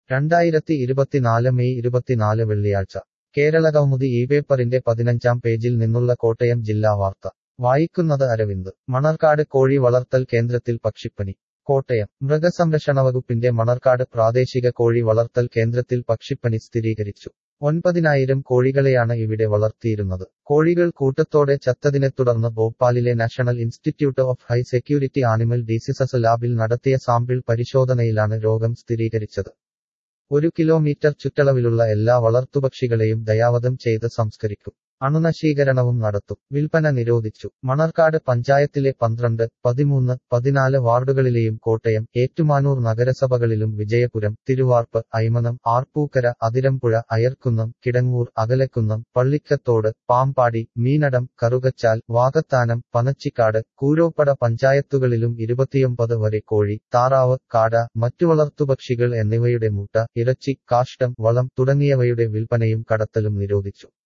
രണ്ടായിരത്തി ഇരുപത്തിനാല് മെയ് ഇരുപത്തിനാല് വെള്ളിയാഴ്ച കേരളകൗമുദി ഈ പേപ്പറിന്റെ പതിനഞ്ചാം പേജിൽ നിന്നുള്ള കോട്ടയം ജില്ലാ വാർത്ത വായിക്കുന്നത് അരവിന്ദ് മണർക്കാട് കോഴി വളർത്തൽ കേന്ദ്രത്തിൽ പക്ഷിപ്പനി കോട്ടയം മൃഗസംരക്ഷണ വകുപ്പിന്റെ മണർക്കാട് പ്രാദേശിക കോഴി വളർത്തൽ കേന്ദ്രത്തിൽ പക്ഷിപ്പനി സ്ഥിരീകരിച്ചു ഒൻപതിനായിരം കോഴികളെയാണ് ഇവിടെ വളർത്തിയിരുന്നത് കോഴികൾ കൂട്ടത്തോടെ ചത്തതിനെ തുടർന്ന് ഭോപ്പാലിലെ national institute of high security animal diseases ലാബിൽ നടത്തിയ സാമ്പിൾ പരിശോധനയിലാണ് രോഗം സ്ഥിരീകരിച്ചത് ഒരു കിലോമീറ്റർ ചുറ്റളവിലുള്ള എല്ലാ വളർത്തുപക്ഷികളെയും ദയാവധം ചെയ്ത് സംസ്കരിക്കും അണുനശീകരണവും നടത്തും വിൽപ്പന നിരോധിച്ചു മണർക്കാട് പഞ്ചായത്തിലെ പന്ത്രണ്ട് പതിമൂന്ന് പതിനാല് വാർഡുകളിലെയും കോട്ടയം ഏറ്റുമാനൂർ നഗരസഭകളിലും വിജയപുരം തിരുവാർപ്പ് ഐമനം ആർപ്പൂക്കര അതിരമ്പുഴ അയർക്കുന്നം കിടങ്ങൂർ അകലക്കുന്നം പള്ളിക്കത്തോട് പാമ്പാടി മീനടം കറുകച്ചാൽ വാകത്താനം പനച്ചിക്കാട് കൂരോപ്പട പഞ്ചായത്തുകളിലും ഇരുപത്തിയൊമ്പത് വരെ കോഴി താറാവ് കാട മറ്റു വളർത്തുപക്ഷികൾ എന്നിവയുടെ മുട്ട ഇറച്ചി കാഷ്ടം വളം തുടങ്ങിയവയുടെ വിൽപ്പനയും കടത്തലും നിരോധിച്ചു